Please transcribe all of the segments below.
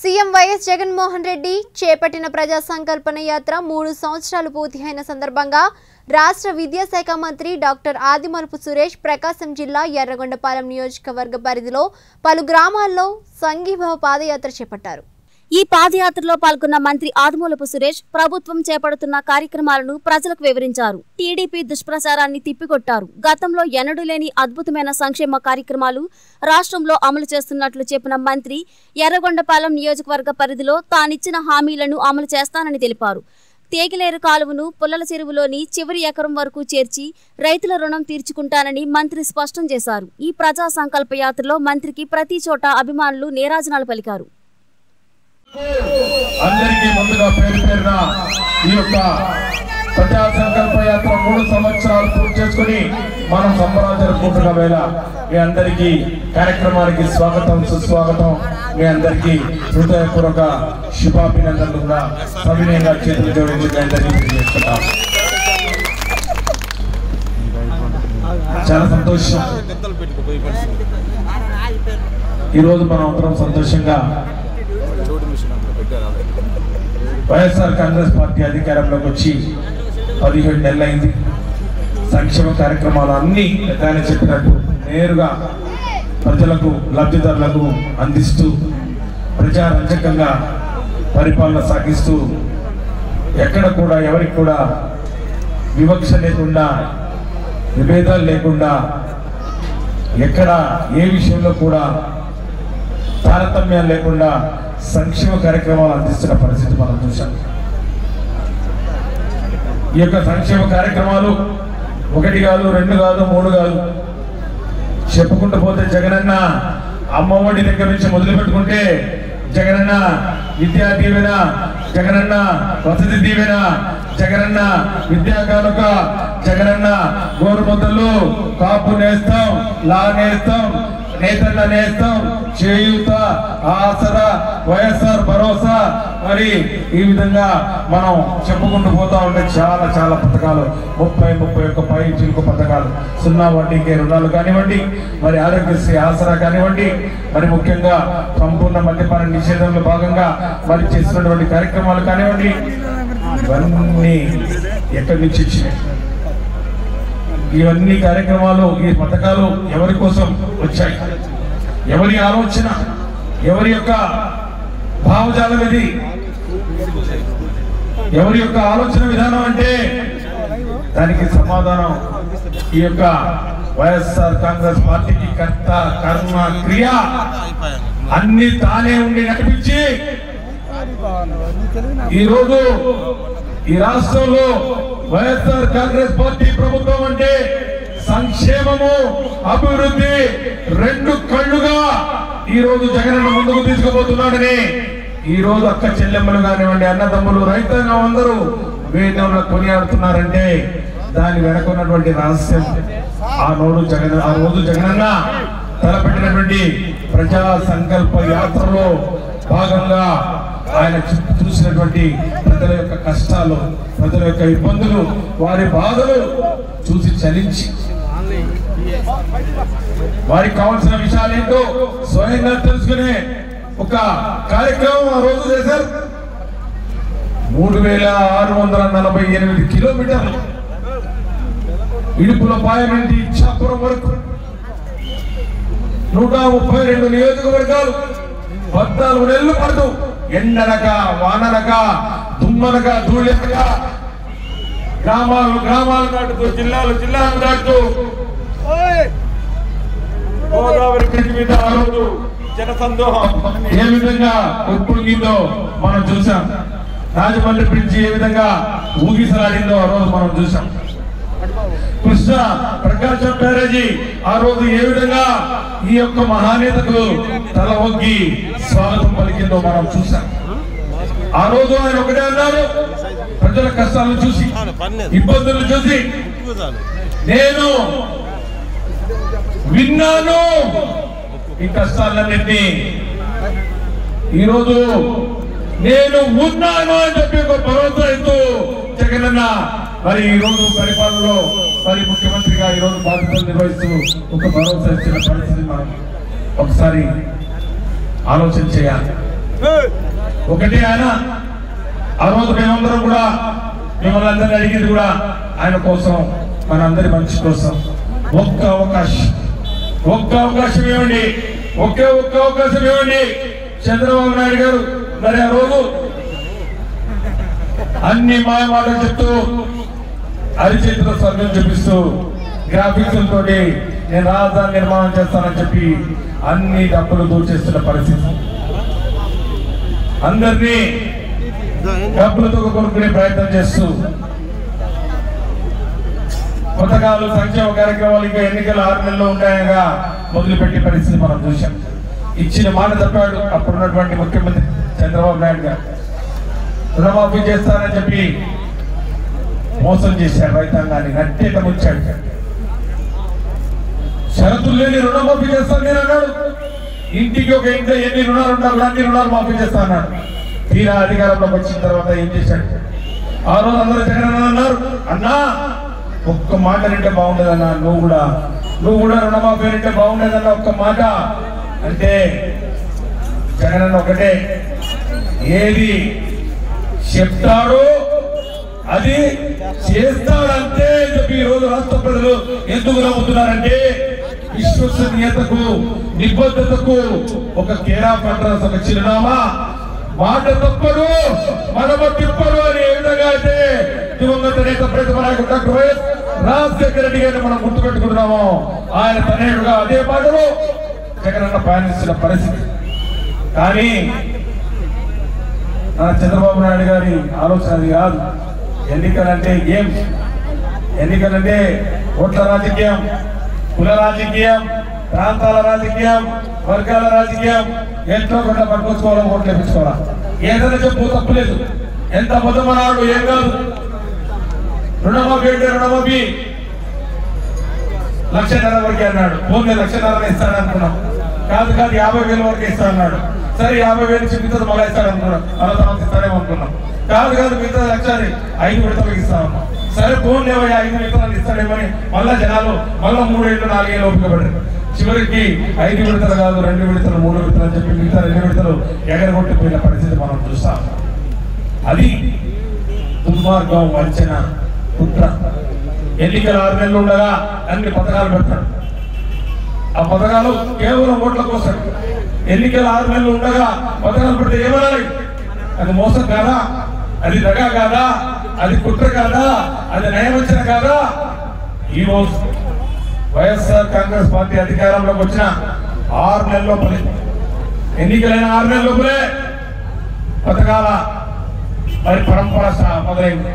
CM YS Jaganmohan Reddy చేపట్టిన ప్రజా సంకల్పన యాత్ర మూడు సంవత్సరాలు పూర్తి అయిన సందర్భంగా రాష్ట్ర విద్యాశాఖ మంత్రి డాక్టర్ ఆదిమలుపు సురేష్ ప్రకాశం జిల్లా ఎర్రగొండపాలెం నియోజకవర్గ పరిధిలో పలు గ్రామాల్లో సంఘీభావ పాదయాత్ర చేపట్టారు ఈ పాదయాత్రలో పాల్గొన్న మంత్రి ఆదిమూలపు సురేష్ ప్రభుత్వం చేపడుతున్న కార్యక్రమాలను ప్రజలకు వివరించారు టీడీపీ దుష్ప్రచారాన్ని తిప్పికొట్టారు గతంలో ఎన్నడూ లేని అద్భుతమైన సంక్షేమ కార్యక్రమాలు రాష్ట్రంలో అమలు చేస్తున్నట్లు చెప్పిన మంత్రి ఎర్రగొండపాలెం నియోజకవర్గ పరిధిలో తానిచ్చిన హామీలను అమలు చేస్తానని తెలిపారు తేగిలేరు కాలువను పుల్లల చెరువులోని చివరి ఎకరం వరకు చేర్చి రైతుల రుణం తీర్చుకుంటానని మంత్రి స్పష్టం చేశారు ఈ ప్రజా సంకల్ప యాత్రలో మంత్రికి ప్రతి చోట అభిమానులు నీరాజనాలు పలికారు అందరికీ ముందుగా పేరు పేరున ఈ యొక్క ప్రజా సంకల్ప యాత్ర మూడు సంవత్సరాలు పూర్తి చేసుకుని మనం సంబరాలు జరుపుకుంటున్న వేళ మీ అందరికీ కార్యక్రమానికి స్వాగతం సుస్వాగతం మీ అందరికీ హృదయపూర్వక శుభాభినందనలు కూడా సవినయంగా చేతులు జోడించి మీ అందరికీ తెలియజేస్తున్నాం చాలా సంతోషం ఈరోజు మనం అందరం సంతోషంగా వైఎస్ఆర్ కాంగ్రెస్ పార్టీ అధికారంలోకి వచ్చి పదిహేడు నెలలైంది సంక్షేమ కార్యక్రమాలు అన్ని పెద్దగా చెప్పినట్టు నేరుగా ప్రజలకు లబ్ధిదారులకు అందిస్తూ ప్రజారంజకంగా పరిపాలన సాగిస్తూ ఎక్కడ కూడా ఎవరికి కూడా వివక్ష లేకుండా విభేదాలు లేకుండా ఎక్కడ ఏ విషయంలో కూడా తారతమ్యాలు లేకుండా సంక్షేమ కార్యక్రమాలు అందిస్తున్న పరిస్థితి మనం చూసాం ఈ యొక్క సంక్షేమ కార్యక్రమాలు ఒకటి కాదు రెండు కాదు మూడు కాదు చెప్పుకుంటూ పోతే జగనన్న అమ్మఒడి దగ్గర నుంచి మొదలు పెట్టుకుంటే జగనన్న విద్యా దీవెన జగనన్న వసతి దీవెన జగనన్న విద్యా కానుక జగనన్న గోరుముద్దలు కాపు నేస్తాం లా నేస్తాం నేతన్న నేస్తాం చేయూత ఆసరా వైఎస్ఆర్ భరోసా మరి ఈ విధంగా మనం చెప్పుకుంటూ పోతా ఉంటే చాలా చాలా పథకాలు ముప్పై ముప్పై ఒక్క పై చిలుకు పథకాలు సున్నా వడ్డీకి రుణాలు కానివ్వండి మరి ఆరోగ్యశ్రీ ఆసరా కానివ్వండి మరి ముఖ్యంగా సంపూర్ణ మద్యపాన నిషేధంలో భాగంగా మరి చేసినటువంటి కార్యక్రమాలు కానివ్వండి ఇవన్నీ ఎక్కడి నుంచి వచ్చినాయి ఇవన్నీ కార్యక్రమాలు ఈ పథకాలు ఎవరి కోసం వచ్చాయి ఎవరి ఆలోచన ఎవరి యొక్క భావజాలం ఇది ఎవరి యొక్క ఆలోచన విధానం అంటే దానికి సమాధానం ఈ యొక్క వైఎస్ఆర్ కాంగ్రెస్ పార్టీకి కర్త కర్మ క్రియ అన్ని తానే ఉండి నడిపించి ఈ రోజు ఈ రాష్ట్రంలో వైఎస్ఆర్ కాంగ్రెస్ పార్టీ ప్రభుత్వం అంటే సంక్షేమము అభివృద్ధి రెండు కళ్ళుగా ఈ రోజు జగన్ ముందుకు తీసుకుపోతున్నాడని ఈ రోజు అక్క చెల్లెమ్మలు కానివ్వండి అన్నదమ్ములు రైతాంగం అందరూ వేదంలో కొనియాడుతున్నారంటే దాని వెనకున్నటువంటి రహస్యం ఆ నోడు జగన్ ఆ రోజు జగనన్న తలపెట్టినటువంటి ప్రజా సంకల్ప యాత్రలో భాగంగా ఆయన చుట్టూ చూసినటువంటి ప్రజల యొక్క కష్టాలు ప్రజల యొక్క ఇబ్బందులు వారి బాధలు చూసి చలించి వారికి కావాల్సిన విషయాలు ఏంటో స్వయంగా తెలుసుకునే ఒక కార్యక్రమం ఆ రోజు చేశారు మూడు వేల ఆరు వందల నలభై ఎనిమిది కిలోమీటర్లు ఇడుపుల పాయ నుండి ఇచ్చాపురం వరకు నూట ముప్పై రెండు నియోజకవర్గాలు పద్నాలుగు నెలలు పడుతూ ఎండనక వాననక దుమ్మనక ధూళనక గ్రామాలు గ్రామాలు దాటుతూ జిల్లాలు జిల్లాలు దాటుతూ గోదావరి బ్రిడ్జ్ మీద ఆ రోజు జన సందోహం ఏ విధంగా ఉప్పొంగిందో మనం చూసాం రాజమండ్రి బ్రిడ్జి ఏ విధంగా ఊగిసలాడిందో ఆ రోజు మనం చూసాం కృష్ణ ప్రకాశం బ్యారేజీ ఆ రోజు ఏ విధంగా ఈ యొక్క మహానేతకు తల ఒగ్గి స్వాగతం పలికిందో మనం చూసాం ఆ రోజు ఆయన ఒకటే అన్నారు ప్రజల కష్టాలను చూసి ఇబ్బందులు చూసి నేను విన్నాను ఈ కష్టాలన్నింటినీ ఈరోజు నేను ఉన్నాను అని చెప్పి ఒక భరోసా ఇస్తూ జగనన్న మరి ఈ రోజు పరిపాలనలో మరి ముఖ్యమంత్రిగా ఈ రోజు బాధ్యతలు నిర్వహిస్తూ ఒక భరోసా ఇచ్చిన పరిస్థితి మనం ఒకసారి ఆలోచన చేయాలి ఒకటి ఆయన ఆ రోజు మేమందరం కూడా మిమ్మల్ని అందరినీ అడిగింది కూడా ఆయన కోసం మనందరి మంచి కోసం ఒక్క అవకాశం ఒక్క అవకాశం ఇవ్వండి ఒకే ఒక్క అవకాశం ఇవ్వండి చంద్రబాబు నాయుడు గారు మరి ఆ రోజు అన్ని మాయమాటలు చెప్తూ అరిచేతిలో స్వర్గం చూపిస్తూ గ్రాఫిక్స్ తోటి నేను రాజధాని నిర్మాణం చేస్తానని చెప్పి అన్ని డబ్బులు దూచేస్తున్న పరిస్థితి అందరినీ డబ్బులతో కొనుక్కునే ప్రయత్నం చేస్తూ పథకాలు సంక్షేమ కార్యక్రమాలు ఇంకా ఎన్నికలు ఆరు నెలలు ఉంటాయగా మొదలుపెట్టే పరిస్థితి మనం చూశాం ఇచ్చిన మాట తప్పాడు అప్పుడున్నటువంటి ముఖ్యమంత్రి చంద్రబాబు నాయుడు గారు రుణమాఫీ చేస్తానని చెప్పి మోసం చేశాడు రైతాంగాన్ని నట్టేట ముంచాడు షరతులు లేని రుణమాఫీ చేస్తాను నేను అన్నాడు ఇంటికి ఒక ఇంట్లో ఎన్ని రుణాలు ఉన్నా కూడా అన్ని రుణాలు మాఫీ చేస్తా అన్నాడు తీరా అధికారంలోకి వచ్చిన తర్వాత ఏం చేశాడు ఆ రోజు అందరూ జగన్ అన్న అన్నారు అన్నా ఒక్క మాట నింటే బాగుండదన్నా నువ్వు కూడా నువ్వు కూడా రుణమాఫీ నింటే బాగుండదన్న ఒక్క మాట అంటే జగన్ అన్న ఒకటే ఏది చెప్తాడో అది చేస్తాడంతే అని చెప్పి ఈ రోజు రాష్ట్ర ప్రజలు ఎందుకు నమ్ముతున్నారంటే విశ్వసనీయతకు నిబద్ధతకు ఒక కేరా పట్టాల్సి ఒక చిరునామా మాట తప్పడు మనమ తిప్పడు అని ఏ విధంగా అయితే దివంగత నేత ప్రతిభ నాయకుడు డాక్టర్ వైఎస్ రాజశేఖర రెడ్డి గారిని మనం గుర్తుపెట్టుకుంటున్నాము ఆయన తనయుడుగా అదే మాటలో జగనన్న పయనిస్తున్న పరిస్థితి కానీ మన చంద్రబాబు నాయుడు గారి ఆలోచన అది కాదు ఎన్నికలంటే గేమ్ ఎన్నికలంటే ఓట్ల రాజకీయం కుల రాజకీయం ప్రాంతాల రాజకీయం వర్గాల రాజకీయం ఎంతో కొంత పట్టుకోవాలని ఓట్లు వేపించుకోవాలా ఏదైనా చెప్పు తప్పులేదు ఎంత బుద్ధమన్నాడు ఏం కాదు రుణమాఫీ అంటే రుణమాఫీ లక్షన్నర వరకు అన్నాడు ఫోన్ లక్షన్నర ఇస్తాడు అనుకున్నాం కాదు కాదు యాభై వేల వరకు ఇస్తా అన్నాడు సరే యాభై వేలు ఇచ్చి మిగతా మళ్ళీ ఇస్తాడు అనుకున్నాం మళ్ళీ తర్వాత ఇస్తాడేమో అనుకున్నాం కాదు కాదు మిగతా లక్ష ఐదు విడతలకు ఇస్తామన్నా సరే ఫోన్ లేవయ్యా ఐదు విడతలు ఇస్తాడేమని మళ్ళా జనాలు మళ్ళా మూడేళ్ళు నాలుగేళ్ళు ఓపిక పడ్డారు చివరికి ఐదు విడతలు కాదు రెండు విడతలు మూడు విడతలు అని చెప్పి మిగతా రెండు విడతలు ఎగరగొట్టిపోయిన పరిస్థితి మనం చూస్తాం అది దుర్మార్గం వంచన కుట్ర ఎన్నికలు ఆరు నెలలు ఉండగా అన్ని పథకాలు పెడతాడు ఆ పథకాలు కేవలం ఓట్ల కోసం ఎన్నికలు ఆరు నెలలు ఉండగా పథకాలు పెడితే ఏమనాలి అది మోసం కాదా అది దగా కాదా అది కుట్ర కాదా అది నయవంచన కాదా ఈ రోజు వైఎస్ఆర్ కాంగ్రెస్ పార్టీ అధికారంలోకి వచ్చిన ఆరు నెలల లోపలే ఎన్నికలైన ఆరు నెలల లోపలే పథకాల మరి పరంపర సా- మొదలైంది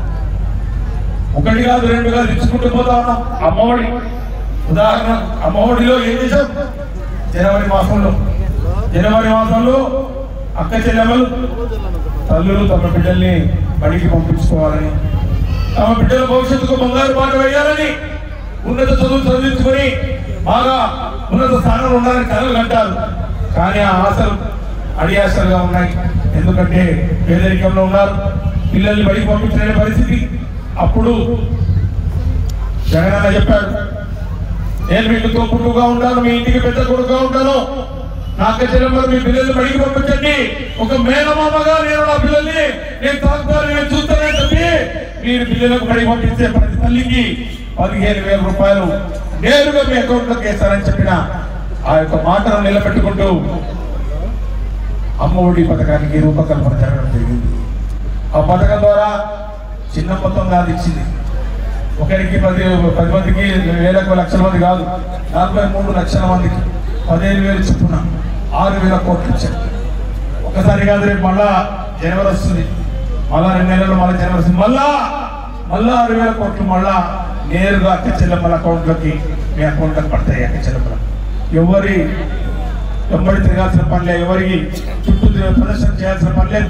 ఒకటి కాదు రెండు కాదు ఇచ్చుకుంటూ పోతా ఉన్నాం అమ్మఒడి ఉదాహరణ అమ్మఒడిలో ఏం చేశాం జనవరి మాసంలో జనవరి మాసంలో అక్క చెల్లెమ్మలు తల్లులు తమ బిడ్డల్ని బడికి పంపించుకోవాలని తమ బిడ్డల భవిష్యత్తుకు బంగారు బాట వేయాలని ఉన్నత చదువు చదివించుకొని బాగా ఉన్నత స్థానంలో ఉండాలని కలలు కంటారు కానీ ఆ ఆశలు అడియాసలుగా ఉన్నాయి ఎందుకంటే పేదరికంలో ఉన్నారు పిల్లల్ని బడికి పంపించలేని పరిస్థితి అప్పుడు జగనన్న చెప్పాడు నేను మీకు తోపుడుగా ఉంటాను మీ ఇంటికి పెద్ద కొడుకుగా ఉంటాను నా అక్క చెల్లెమ్మలు మీ పిల్లల్ని బడికి పంపించండి ఒక మేనమామగా నేను నా పిల్లల్ని నేను తాగుతాను నేను చూస్తానని చెప్పి మీరు పిల్లలకు బడికి పంపిస్తే ప్రతి తల్లికి పదిహేను వేల రూపాయలు నేరుగా మీ అకౌంట్లోకి వేస్తారని చెప్పిన ఆ యొక్క మాటను నిలబెట్టుకుంటూ అమ్మఒడి పథకానికి రూపకల్పన జరగడం జరిగింది ఆ పథకం ద్వారా చిన్న మొత్తం కాదు ఇచ్చింది ఒకరికి పది పది మందికి వేలకు లక్షల మంది కాదు నలభై మూడు లక్షల మందికి పదిహేను వేలు చొప్పున ఆరు వేల కోట్లు ఇచ్చారు ఒకసారి కాదు రేపు మళ్ళా జనవరి వస్తుంది మళ్ళా రెండు నెలల్లో మళ్ళీ జనవరి వస్తుంది మళ్ళా మళ్ళా ఆరు వేల కోట్లు మళ్ళా నేరుగా అక్క చెల్లెమ్మల అకౌంట్లోకి మీ అకౌంట్లోకి పడతాయి అక్క చెల్లెమ్మల ఎవరి వెంబడి తిరగాల్సిన పని లేదు ఎవరికి చుట్టూ తిరిగి ప్రదర్శన చేయాల్సిన పని లేదు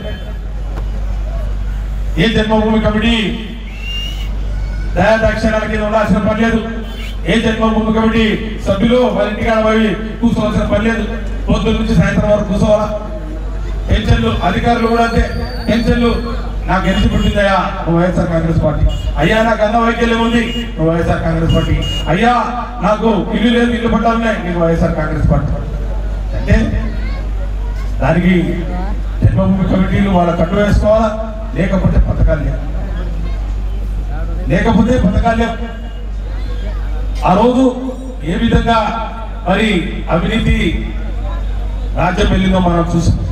ఏ జన్మభూమి కమిటీ దయాదాక్షిణాల కింద ఉండాల్సిన పని లేదు ఏ జన్మభూమి కమిటీ సభ్యులు వాళ్ళ ఇంటికాడ పోయి కూర్చోవాల్సిన పని లేదు పొద్దున్న నుంచి సాయంత్రం వరకు కూర్చోవాలా పెన్షన్లు అధికారులు కూడా అంతే పెన్షన్లు నాకు ఎలిసి పుట్టిందయ్యా నువ్వు వైఎస్ఆర్ కాంగ్రెస్ పార్టీ అయ్యా నాకు అన్న వైకల్యం ఉంది నువ్వు వైఎస్ఆర్ కాంగ్రెస్ పార్టీ అయ్యా నాకు ఇల్లు లేదు ఇల్లు పట్టాలున్నాయి నీకు వైఎస్ఆర్ కాంగ్రెస్ పార్టీ అంటే దానికి జన్మభూమి కమిటీలు వాళ్ళ కట్టు వేసుకోవాలా లేకపోతే పథకాలు లేవు లేకపోతే పథకాలు లేవు ఆ రోజు ఏ విధంగా మరి అవినీతి రాజ్యం వెళ్ళిందో మనం చూసాం